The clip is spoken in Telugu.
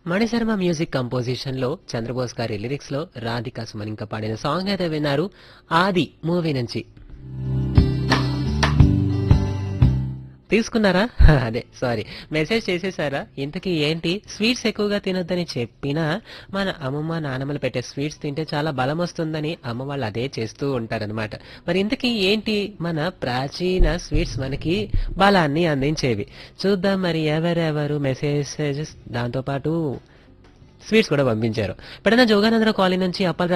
మణిశర్మ మ్యూజిక్ కంపోజిషన్ లో చంద్రబోస్ గారి లిరిక్స్ లో రాధికా సుమన్ ఇంకా పాడిన సాంగ్ అయితే విన్నారు ఆది మూవీ నుంచి తీసుకున్నారా అదే సారీ మెసేజ్ చేసేసారా ఇంతకీ ఏంటి స్వీట్స్ ఎక్కువగా తినొద్దని చెప్పినా మన అమ్మమ్మ నానమ్మలు పెట్టే స్వీట్స్ తింటే చాలా బలం వస్తుందని అమ్మ వాళ్ళు అదే చేస్తూ ఉంటారనమాట మరి ఇంతకీ ఏంటి మన ప్రాచీన స్వీట్స్ మనకి బలాన్ని అందించేవి చూద్దాం మరి ఎవరెవరు మెసేజెస్ దాంతోపాటు స్వీట్స్ కూడా పంపించారు ఇప్పుడైనా జోగానందరావు కాలనీ నుంచి అప్పల్